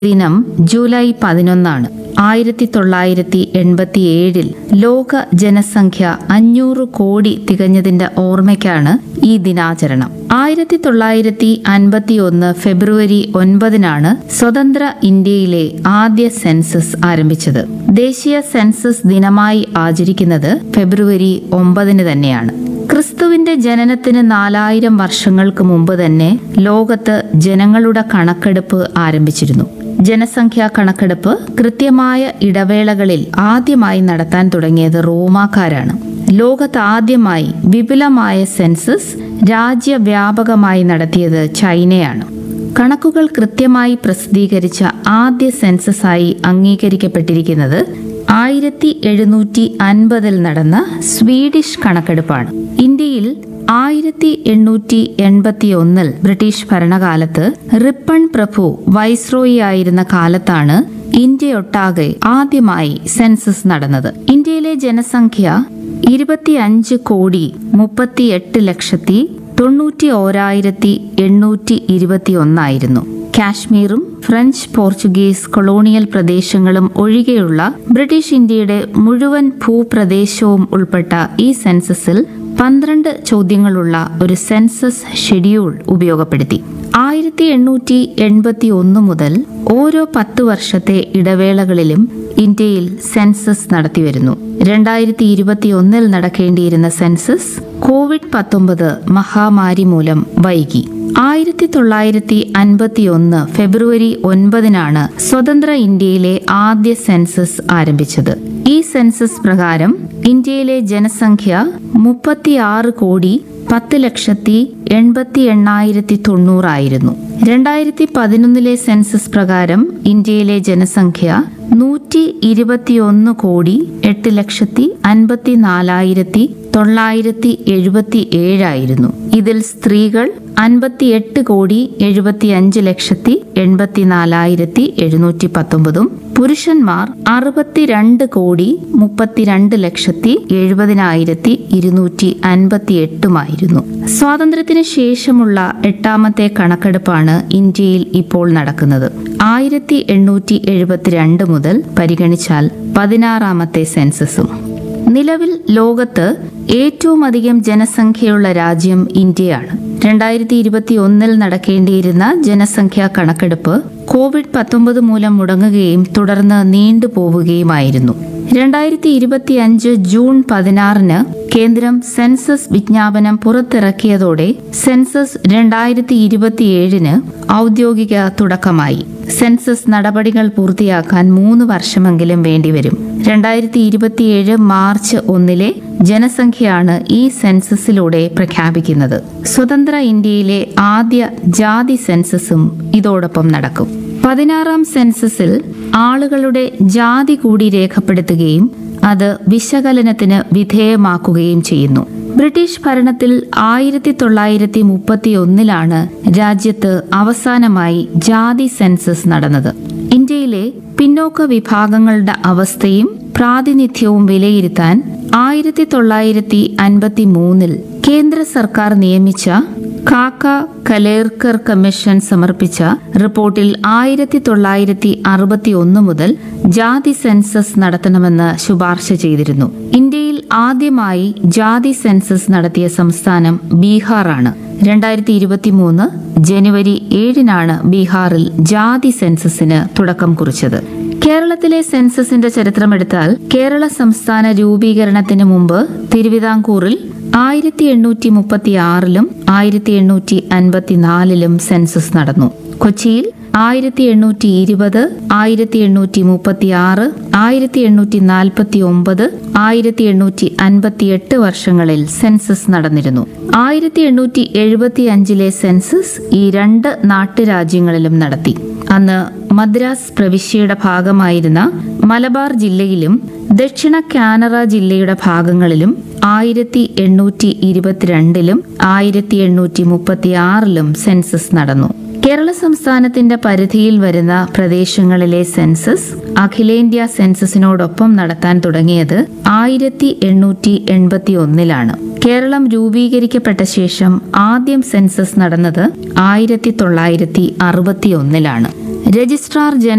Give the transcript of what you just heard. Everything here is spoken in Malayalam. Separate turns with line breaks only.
ദിനം ജൂലൈ പതിനൊന്നാണ് ആയിരത്തി തൊള്ളായിരത്തി എൺപത്തിയേഴിൽ ലോക ജനസംഖ്യ അഞ്ഞൂറ് കോടി തികഞ്ഞതിന്റെ ഓർമ്മയ്ക്കാണ് ഈ ദിനാചരണം ആയിരത്തി തൊള്ളായിരത്തി അൻപത്തി ഒന്ന് ഫെബ്രുവരി ഒൻപതിനാണ് സ്വതന്ത്ര ഇന്ത്യയിലെ ആദ്യ സെൻസസ് ആരംഭിച്ചത് ദേശീയ സെൻസസ് ദിനമായി ആചരിക്കുന്നത് ഫെബ്രുവരി ഒമ്പതിന് തന്നെയാണ് ക്രിസ്തുവിന്റെ ജനനത്തിന് നാലായിരം വർഷങ്ങൾക്ക് മുമ്പ് തന്നെ ലോകത്ത് ജനങ്ങളുടെ കണക്കെടുപ്പ് ആരംഭിച്ചിരുന്നു ജനസംഖ്യാ കണക്കെടുപ്പ് കൃത്യമായ ഇടവേളകളിൽ ആദ്യമായി നടത്താൻ തുടങ്ങിയത് റോമാക്കാരാണ് ലോകത്ത് ആദ്യമായി വിപുലമായ സെൻസസ് രാജ്യവ്യാപകമായി നടത്തിയത് ചൈനയാണ് കണക്കുകൾ കൃത്യമായി പ്രസിദ്ധീകരിച്ച ആദ്യ സെൻസസായി അംഗീകരിക്കപ്പെട്ടിരിക്കുന്നത് ആയിരത്തി എഴുന്നൂറ്റി അൻപതിൽ നടന്ന സ്വീഡിഷ് കണക്കെടുപ്പാണ് ഇന്ത്യയിൽ ആയിരത്തി എണ്ണൂറ്റി എൺപത്തി ഒന്നിൽ ബ്രിട്ടീഷ് ഭരണകാലത്ത് റിപ്പൺ പ്രഭു വൈസ്രോയി ആയിരുന്ന കാലത്താണ് ഇന്ത്യയൊട്ടാകെ ആദ്യമായി സെൻസസ് നടന്നത് ഇന്ത്യയിലെ ജനസംഖ്യ ഇരുപത്തിയഞ്ച് കോടി മുപ്പത്തിയെട്ട് ലക്ഷത്തി തൊണ്ണൂറ്റി ഓരായിരത്തി എണ്ണൂറ്റി ഇരുപത്തി ഒന്നായിരുന്നു കാശ്മീറും ഫ്രഞ്ച് പോർച്ചുഗീസ് കൊളോണിയൽ പ്രദേശങ്ങളും ഒഴികെയുള്ള ബ്രിട്ടീഷ് ഇന്ത്യയുടെ മുഴുവൻ ഭൂപ്രദേശവും ഉൾപ്പെട്ട ഈ സെൻസസിൽ പന്ത്രണ്ട് ചോദ്യങ്ങളുള്ള ഒരു സെൻസസ് ഷെഡ്യൂൾ ഉപയോഗപ്പെടുത്തി ആയിരത്തി എണ്ണൂറ്റി എൺപത്തി ഒന്ന് മുതൽ ഓരോ പത്ത് വർഷത്തെ ഇടവേളകളിലും ഇന്ത്യയിൽ സെൻസസ് നടത്തിവരുന്നു രണ്ടായിരത്തി ഇരുപത്തി ഒന്നിൽ നടക്കേണ്ടിയിരുന്ന സെൻസസ് കോവിഡ് പത്തൊമ്പത് മഹാമാരി മൂലം വൈകി ആയിരത്തി തൊള്ളായിരത്തി അൻപത്തി ഒന്ന് ഫെബ്രുവരി ഒൻപതിനാണ് സ്വതന്ത്ര ഇന്ത്യയിലെ ആദ്യ സെൻസസ് ആരംഭിച്ചത് ഈ സെൻസസ് പ്രകാരം ഇന്ത്യയിലെ ജനസംഖ്യ മുപ്പത്തിയാറ് കോടി പത്ത് ലക്ഷത്തി എൺപത്തി എണ്ണായിരത്തി തൊണ്ണൂറായിരുന്നു രണ്ടായിരത്തി പതിനൊന്നിലെ സെൻസസ് പ്രകാരം ഇന്ത്യയിലെ ജനസംഖ്യ നൂറ്റി ഇരുപത്തിയൊന്ന് കോടി എട്ട് ലക്ഷത്തി അൻപത്തി നാലായിരത്തി തൊള്ളായിരത്തി എഴുപത്തി ഏഴായിരുന്നു ഇതിൽ സ്ത്രീകൾ അൻപത്തിയെട്ട് കോടി എഴുപത്തി അഞ്ച് ലക്ഷത്തി എൺപത്തി നാലായിരത്തി എഴുന്നൂറ്റി പത്തൊമ്പതും പുരുഷന്മാർ അറുപത്തിരണ്ട് കോടി മുപ്പത്തിരണ്ട് ലക്ഷത്തി എഴുപതിനായിരത്തി ഇരുന്നൂറ്റി അൻപത്തി എട്ടുമായിരുന്നു സ്വാതന്ത്ര്യത്തിന് ശേഷമുള്ള എട്ടാമത്തെ കണക്കെടുപ്പാണ് ഇന്ത്യയിൽ ഇപ്പോൾ നടക്കുന്നത് ആയിരത്തി എണ്ണൂറ്റി എഴുപത്തിരണ്ട് മുതൽ പരിഗണിച്ചാൽ പതിനാറാമത്തെ സെൻസസും നിലവിൽ ലോകത്ത് ഏറ്റവും അധികം ജനസംഖ്യയുള്ള രാജ്യം ഇന്ത്യയാണ് രണ്ടായിരത്തി ഇരുപത്തി ഒന്നിൽ നടക്കേണ്ടിയിരുന്ന ജനസംഖ്യാ കണക്കെടുപ്പ് കോവിഡ് പത്തൊമ്പത് മൂലം മുടങ്ങുകയും തുടർന്ന് നീണ്ടുപോവുകയുമായിരുന്നു രണ്ടായിരത്തി ഇരുപത്തി അഞ്ച് ജൂൺ പതിനാറിന് കേന്ദ്രം സെൻസസ് വിജ്ഞാപനം പുറത്തിറക്കിയതോടെ സെൻസസ് രണ്ടായിരത്തി ഇരുപത്തിയേഴിന് ഔദ്യോഗിക തുടക്കമായി സെൻസസ് നടപടികൾ പൂർത്തിയാക്കാൻ മൂന്ന് വർഷമെങ്കിലും വേണ്ടിവരും രണ്ടായിരത്തി ഇരുപത്തിയേഴ് മാർച്ച് ഒന്നിലെ ജനസംഖ്യയാണ് ഈ സെൻസസിലൂടെ പ്രഖ്യാപിക്കുന്നത് സ്വതന്ത്ര ഇന്ത്യയിലെ ആദ്യ ജാതി സെൻസസും ഇതോടൊപ്പം നടക്കും പതിനാറാം സെൻസസിൽ ആളുകളുടെ ജാതി കൂടി രേഖപ്പെടുത്തുകയും അത് വിശകലനത്തിന് വിധേയമാക്കുകയും ചെയ്യുന്നു ബ്രിട്ടീഷ് ഭരണത്തിൽ ആയിരത്തി തൊള്ളായിരത്തി മുപ്പത്തി ഒന്നിലാണ് രാജ്യത്ത് അവസാനമായി ജാതി സെൻസസ് നടന്നത് ഇന്ത്യയിലെ പിന്നോക്ക വിഭാഗങ്ങളുടെ അവസ്ഥയും പ്രാതിനിധ്യവും വിലയിരുത്താൻ ആയിരത്തി തൊള്ളായിരത്തി അൻപത്തി മൂന്നിൽ കേന്ദ്ര സർക്കാർ നിയമിച്ച കാക്ക കലേർക്കർ കമ്മീഷൻ സമർപ്പിച്ച റിപ്പോർട്ടിൽ ആയിരത്തി തൊള്ളായിരത്തി അറുപത്തി ഒന്ന് മുതൽ ജാതി സെൻസസ് നടത്തണമെന്ന് ശുപാർശ ചെയ്തിരുന്നു ഇന്ത്യയിൽ ആദ്യമായി ജാതി സെൻസസ് നടത്തിയ സംസ്ഥാനം ബീഹാറാണ് രണ്ടായിരത്തി ഇരുപത്തി മൂന്ന് ജനുവരി ഏഴിനാണ് ബീഹാറിൽ ജാതി സെൻസസിന് തുടക്കം കുറിച്ചത് കേരളത്തിലെ സെൻസസിന്റെ ചരിത്രമെടുത്താൽ കേരള സംസ്ഥാന രൂപീകരണത്തിന് മുമ്പ് തിരുവിതാംകൂറിൽ ആയിരത്തി എണ്ണൂറ്റി മുപ്പത്തി ആറിലും ആയിരത്തി എണ്ണൂറ്റി അൻപത്തിനാലിലും സെൻസസ് നടന്നു കൊച്ചിയിൽ ആയിരത്തി എണ്ണൂറ്റി ഇരുപത് ആയിരത്തി എണ്ണൂറ്റി മുപ്പത്തി ആറ് ആയിരത്തി എണ്ണൂറ്റി നാൽപ്പത്തി ഒമ്പത് ആയിരത്തി എണ്ണൂറ്റി അൻപത്തി എട്ട് വർഷങ്ങളിൽ സെൻസസ് നടന്നിരുന്നു ആയിരത്തി എണ്ണൂറ്റി എഴുപത്തി അഞ്ചിലെ സെൻസസ് ഈ രണ്ട് നാട്ടുരാജ്യങ്ങളിലും നടത്തി അന്ന് മദ്രാസ് പ്രവിശ്യയുടെ ഭാഗമായിരുന്ന മലബാർ ജില്ലയിലും ദക്ഷിണ കാനറ ജില്ലയുടെ ഭാഗങ്ങളിലും ആയിരത്തി എണ്ണൂറ്റി ഇരുപത്തിരണ്ടിലും ആയിരത്തി എണ്ണൂറ്റി മുപ്പത്തി ആറിലും സെൻസസ് നടന്നു കേരള സംസ്ഥാനത്തിന്റെ പരിധിയിൽ വരുന്ന പ്രദേശങ്ങളിലെ സെൻസസ് അഖിലേന്ത്യാ സെൻസസിനോടൊപ്പം നടത്താൻ തുടങ്ങിയത് ആയിരത്തി എണ്ണൂറ്റി എൺപത്തി ഒന്നിലാണ് കേരളം രൂപീകരിക്കപ്പെട്ട ശേഷം ആദ്യം സെൻസസ് നടന്നത് ആയിരത്തി തൊള്ളായിരത്തി അറുപത്തി ഒന്നിലാണ് രജിസ്ട്രാർ ജനറൽ